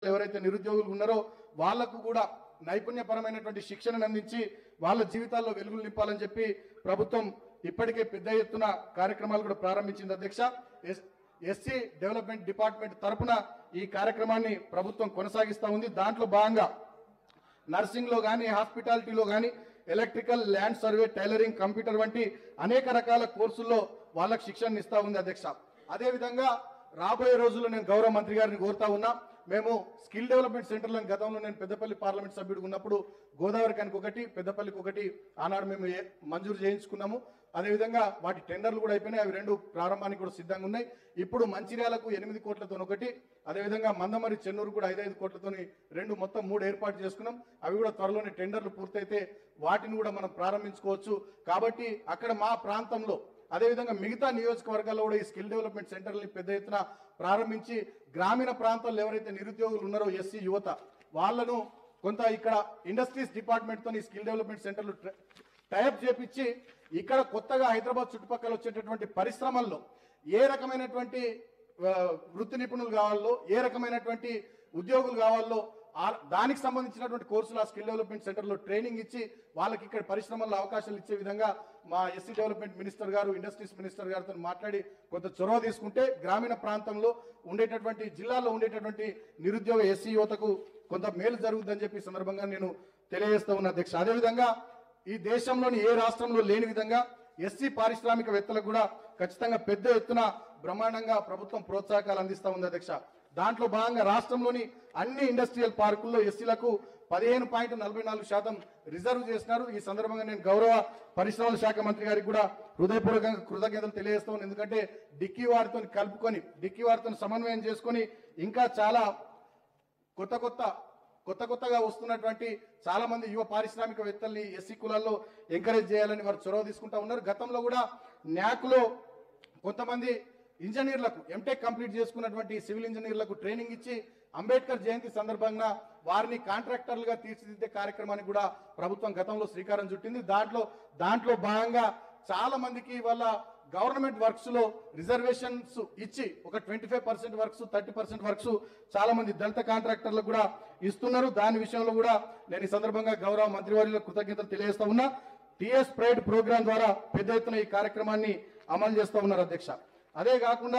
ఎవరైతే నిరుద్యోగులు ఉన్నారో వాళ్లకు కూడా నైపుణ్యపరమైనటువంటి శిక్షణను అందించి వాళ్ళ జీవితాల్లో వెలుగులు నింపాలని చెప్పి ప్రభుత్వం ఇప్పటికే పెద్ద ఎత్తున కార్యక్రమాలు కూడా ప్రారంభించింది అధ్యక్ష ఎస్- ఎస్సీ డెవలప్మెంట్ డిపార్ట్మెంట్ తరపున ఈ కార్యక్రమాన్ని ప్రభుత్వం కొనసాగిస్తా ఉంది దాంట్లో భాగంగా నర్సింగ్ లో కానీ హాస్పిటాలిటీలో కానీ electrical land survey tailoring computer వంటి అనేక రకాల కోర్సుల్లో వాళ్ళకి శిక్షణ ఇస్తా ఉంది అధ్యక్ష అదే విధంగా రాబోయే రోజుల్లో నేను గౌరవ మంత్రి గారిని కోరుతా ఉన్నా మేము స్కిల్ డెవలప్మెంట్ సెంటర్లను గతంలో నేను పెద్దపల్లి పార్లమెంట్ సభ్యుడు ఉన్నప్పుడు గోదావరి కనికి ఒకటి పెద్దపల్లికి ఒకటి ఆనాడు మేము ఏ- మంజూరు చేయించుకున్నాము అదేవిధంగా వాటి టెండర్లు కూడా అయిపోయినాయి అవి రెండు ప్రారంభానికి కూడా సిద్ధంగా ఉన్నాయి ఇప్పుడు మంచిర్యాలకు ఎనిమిది కోట్లతో ఒకటి అదేవిధంగా మందమరి చెన్నూరు కూడా ఐదైదు కోట్లతోని రెండు మొత్తం మూడు ఏర్పాటు చేసుకున్నాం అవి కూడా త్వరలోనే టెండర్లు పూర్తయితే వాటిని కూడా మనం ప్రారంభించుకోవచ్చు కాబట్టి అక్కడ మా ప్రాంతంలో అదేవిధంగా మిగతా నియోజకవర్గాల్లో కూడా ఈ స్కిల్ డెవలప్మెంట్ సెంటర్ని పెద్ద ఎత్తున ప్రారంభించి గ్రామీణ ప్రాంతాల్లో ఎవరైతే నిరుద్యోగులు ఉన్నారో ఎస్సీ యువత వాళ్ళను కొంత ఇక్కడ ఇండస్ట్రీస్ డిపార్ట్మెంట్ తో ఈ స్కిల్ డెవలప్మెంట్ సెంటర్లు ట్ర- టైప్ చేపించి ఇక్కడ కొత్తగా హైదరాబాద్ చుట్టుపక్కల వచ్చేటటువంటి పరిశ్రమల్లో ఏ రకమైనటువంటి ఆ, వృత్తి నిపుణులు కావాలో ఏ రకమైనటువంటి ఉద్యోగులు కావాలో ఆ- దానికి సంబంధించినటువంటి కోర్సులు ఆ స్కిల్ డెవలప్మెంట్ సెంటర్లో ట్రైనింగ్ ఇచ్చి వాళ్ళకి ఇక్కడ పరిశ్రమల్లో అవకాశాలు ఇచ్చే విధంగా మా ఎస్సీ డెవలప్మెంట్ మినిస్టర్ గారు ఇండస్ట్రీస్ మినిస్టర్ గారితో మాట్లాడి కొంత చొరవ తీసుకుంటే గ్రామీణ ప్రాంతంలో ఉండేటటువంటి జిల్లాలో ఉండేటటువంటి నిరుద్యోగ ఎస్సీ యువతకు కొంత మేలు జరుగుతుందని చెప్పి ఈ సందర్భంగా నేను తెలియజేస్తా ఉన్నా అధ్యక్ష అదేవిధంగా ఈ దేశంలోని ఏ రాష్ట్రంలో లేని విధంగా ఎస్సీ పారిశ్రామికవేత్తలకు కూడా ఖచ్చితంగా పెద్ద ఎత్తున బ్రహ్మాండంగా ప్రభుత్వం ప్రోత్సాహకాలు అందిస్తా ఉంది అధ్యక్ష దాంట్లో భాగంగా రాష్ట్రంలోని అన్ని ఇండస్ట్రియల్ పార్కుల్లో ఎస్సీలకు పదిహేను పాయింట్ నలభై నాలుగు శాతం రిజర్వ్ చేసినారు ఈ సందర్భంగా నేను గౌరవ పరిశ్రమల శాఖ మంత్రి గారికి కూడా హృదయపూర్వకంగా కృతజ్ఞతలు తెలియజేస్తాను ఎందుకంటే డిక్కీ వారితో కలుపుకొని డిక్కీ వారితో సమన్వయం చేసుకొని ఇంకా చాలా కొత్త కొత్త కొత్త కొత్తగా వస్తున్నటువంటి చాలా మంది యువ పారిశ్రామికవేత్తల్ని ఎస్సీ కులాల్లో ఎంకరేజ్ చేయాలని వారు చొరవ తీసుకుంటా ఉన్నారు గతంలో కూడా న్యాక్లో కొంతమంది ఇంజనీర్లకు ఎంటెక్ కంప్లీట్ చేసుకున్నటువంటి సివిల్ ఇంజనీర్లకు ట్రైనింగ్ ఇచ్చి అంబేద్కర్ జయంతి సందర్భంగా వారిని కాంట్రాక్టర్లుగా తీర్చిదిద్దే కార్యక్రమానికి కూడా ప్రభుత్వం గతంలో శ్రీకారం చుట్టింది దాంట్లో దాంట్లో భాగంగా చాలా మందికి వాళ్ళ గవర్నమెంట్ వర్క్స్ లో రిజర్వేషన్స్ ఇచ్చి ఒక twenty five percent works thirty percent works చాలా మంది దళిత కాంట్రాక్టర్లకు కూడా ఇస్తున్నారు దాని విషయంలో కూడా నేను ఈ సందర్భంగా గౌరవ మంత్రివర్యులకు కృతజ్ఞతలు తెలియజేస్తా ఉన్నా టిఎస్ ప్రైడ్ ప్రోగ్రాం ద్వారా పెద్ద ఎత్తున ఈ కార్యక్రమాన్ని అమలు చేస్తూ ఉన్నారు అధ్యక్ష అదే కాకుండా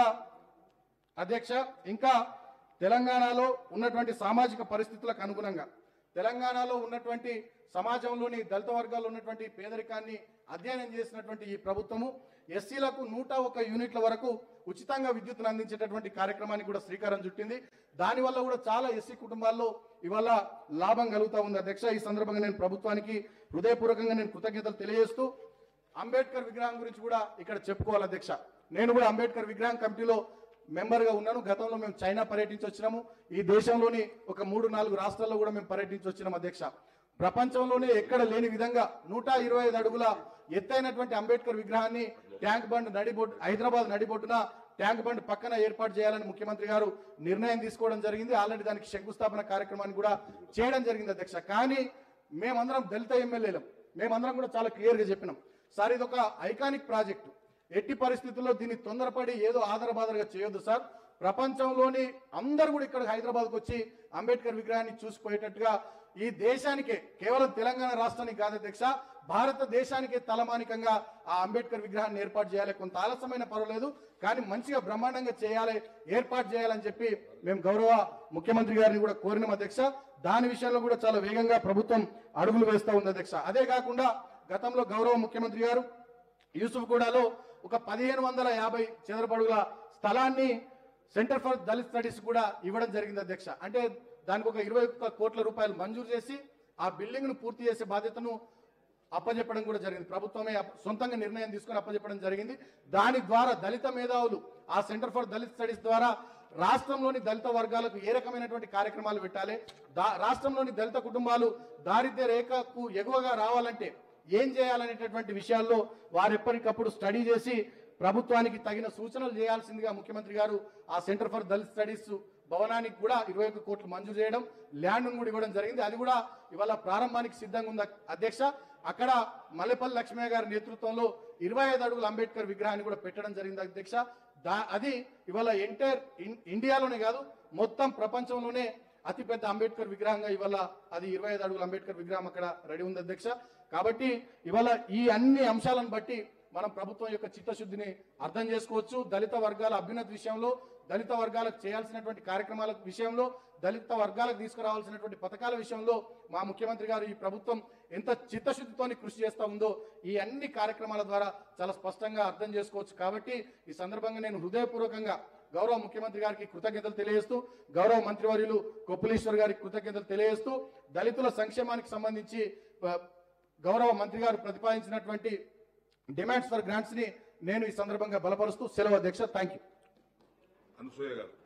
అధ్యక్ష ఇంకా తెలంగాణలో ఉన్నటువంటి సామాజిక పరిస్థితులకు అనుగుణంగా తెలంగాణలో ఉన్నటువంటి సమాజంలోని దళిత వర్గాల్లో ఉన్నటువంటి పేదరికాన్ని అధ్యయనం చేసినటువంటి ఈ ప్రభుత్వము ఎస్సీలకు నూట ఒక యూనిట్ల వరకు ఉచితంగా విద్యుత్తును అందించేటటువంటి కార్యక్రమానికి కూడా శ్రీకారం చుట్టింది దానివల్ల కూడా చాలా ఎస్సీ కుటుంబాల్లో ఇవాళ లాభం కలుగుతా ఉంది అధ్యక్ష ఈ సందర్భంగా నేను ప్రభుత్వానికి హృదయపూర్వకంగా నేను కృతజ్ఞతలు తెలియజేస్తూ అంబేద్కర్ విగ్రహం గురించి కూడా ఇక్కడ చెప్పుకోవాలి అధ్యక్ష నేను కూడా అంబేద్కర్ విగ్రహం కమిటీలో మెంబర్ గా ఉన్నాను గతంలో మేము చైనా పర్యటించి వచ్చినాము ఈ దేశంలోని ఒక మూడు నాలుగు రాష్ట్రాల్లో కూడా మేము పర్యటించి వచ్చినాం అధ్యక్ష ప్రపంచంలోనే ఎక్కడ లేని విధంగా నూట ఇరవై ఐదు అడుగుల ఎత్తైనటువంటి అంబేద్కర్ విగ్రహాన్ని ట్యాంక్ బండ్ నడిబొడ్డు హైదరాబాద్ నడిబొడ్డున ట్యాంక్ బండ్ పక్కన ఏర్పాటు చేయాలని ముఖ్యమంత్రి గారు నిర్ణయం తీసుకోవడం జరిగింది ఆల్రెడీ దానికి శంకుస్థాపన కార్యక్రమాన్ని కూడా చేయడం జరిగింది అధ్యక్ష కానీ మేమందరం దళిత ఎమ్మెల్యేలం మేమందరం కూడా చాలా క్లియర్ గా చెప్పినాం సార్ ఇది ఒక ఐకానిక్ ప్రాజెక్టు ఎట్టి పరిస్థితుల్లో దీన్ని తొందరపడి ఏదో ఆధారబాదరగా చేయొద్దు సార్ ప్రపంచంలోని అందరూ కూడా ఇక్కడ హైదరాబాద్కు వచ్చి అంబేద్కర్ విగ్రహాన్ని చూసిపోయేటట్టుగా ఈ దేశానికే కేవలం తెలంగాణ రాష్ట్రానికి కాదు అధ్యక్ష భారతదేశానికే తలమానికంగా ఆ అంబేద్కర్ విగ్రహాన్ని ఏర్పాటు చేయాలి కొంత ఆలస్యమైన పర్వాలేదు కానీ మంచిగా బ్రహ్మాండంగా చేయాలి ఏర్పాటు చేయాలని చెప్పి మేము గౌరవ ముఖ్యమంత్రి గారిని కూడా కోరినాం అధ్యక్ష దాని విషయంలో కూడా చాలా వేగంగా ప్రభుత్వం అడుగులు వేస్తా ఉంది అధ్యక్ష అదే కాకుండా గతంలో గౌరవ ముఖ్యమంత్రి గారు యూసుఫ్ గూడలో ఒక పదిహేను వందల యాభై చదరపడుగుల స్థలాన్ని సెంటర్ ఫర్ దళిత్ స్టడీస్ కూడా ఇవ్వడం జరిగింది అధ్యక్ష అంటే దానికి ఒక ఇరవై ఒక్క కోట్ల రూపాయలు మంజూరు చేసి ఆ బిల్డింగ్ ను పూర్తి చేసే బాధ్యతను అప్పజెప్పడం కూడా జరిగింది ప్రభుత్వమే అప్ప- సొంతంగా నిర్ణయం తీసుకొని అప్పజెప్పడం జరిగింది దాని ద్వారా దళిత మేధావులు ఆ సెంటర్ ఫర్ దళిత్ స్టడీస్ ద్వారా రాష్ట్రంలోని దళిత వర్గాలకు ఏ రకమైనటువంటి కార్యక్రమాలు పెట్టాలి దా- రాష్ట్రంలోని దళిత కుటుంబాలు దారిద్ర్య రేఖకు ఎగువగా రావాలంటే ఏం చేయాలనేటటువంటి విషయాల్లో వారు ఎప్పటికప్పుడు స్టడీ చేసి ప్రభుత్వానికి తగిన సూచనలు చేయాల్సిందిగా ముఖ్యమంత్రి గారు ఆ సెంటర్ ఫర్ దళిత్ స్టడీస్ భవనానికి కూడా ఇరవై ఒక్క కోట్లు మంజూరు చేయడం ల్యాండ్ కూడా ఇవ్వడం జరిగింది అది కూడా ఇవాళ ప్రారంభానికి సిద్ధంగా ఉంది అధ్యక్ష అక్కడ మల్లెపల్లి లక్ష్మయ్య గారి నేతృత్వంలో ఇరవై ఐదు అడుగుల అంబేద్కర్ విగ్రహాన్ని కూడా పెట్టడం జరిగింది అధ్యక్ష దా అది ఇవాళ ఎంటైర్ ఇండియాలోనే కాదు మొత్తం ప్రపంచంలోనే అతిపెద్ద అంబేద్కర్ విగ్రహంగా ఇవాళ అది ఇరవై ఐదు అడుగుల అంబేద్కర్ విగ్రహం అక్కడ రెడీ ఉంది అధ్యక్ష కాబట్టి ఇవాళ ఈ అన్ని అంశాలను బట్టి మనం ప్రభుత్వం యొక్క చిత్తశుద్ధిని అర్థం చేసుకోవచ్చు దళిత వర్గాల అభ్యున్నతి విషయంలో దళిత వర్గాలకు చేయాల్సినటువంటి కార్యక్రమాల విషయంలో దళిత వర్గాలకు తీసుకురావాల్సినటువంటి పథకాల విషయంలో మా ముఖ్యమంత్రి గారు ఈ ప్రభుత్వం ఎంత చిత్తశుద్ధితోని కృషి చేస్తా ఉందో ఈ అన్ని కార్యక్రమాల ద్వారా చాలా స్పష్టంగా అర్థం చేసుకోవచ్చు కాబట్టి ఈ సందర్భంగా నేను హృదయపూర్వకంగా గౌరవ ముఖ్యమంత్రి గారికి కృతజ్ఞతలు తెలియజేస్తూ గౌరవ మంత్రివర్యులు కొప్పులీశ్వర్ గారికి కృతజ్ఞతలు తెలియజేస్తూ దళితుల సంక్షేమానికి సంబంధించి ఆ, గౌరవ మంత్రి గారు ప్రతిపాదించినటువంటి డిమాండ్స్ ఫర్ గ్రాంట్స్ ని నేను ఈ సందర్భంగా బలపరుస్తూ సెలవు అధ్యక్ష థ్యాంక్ యూ అనసూయ గారు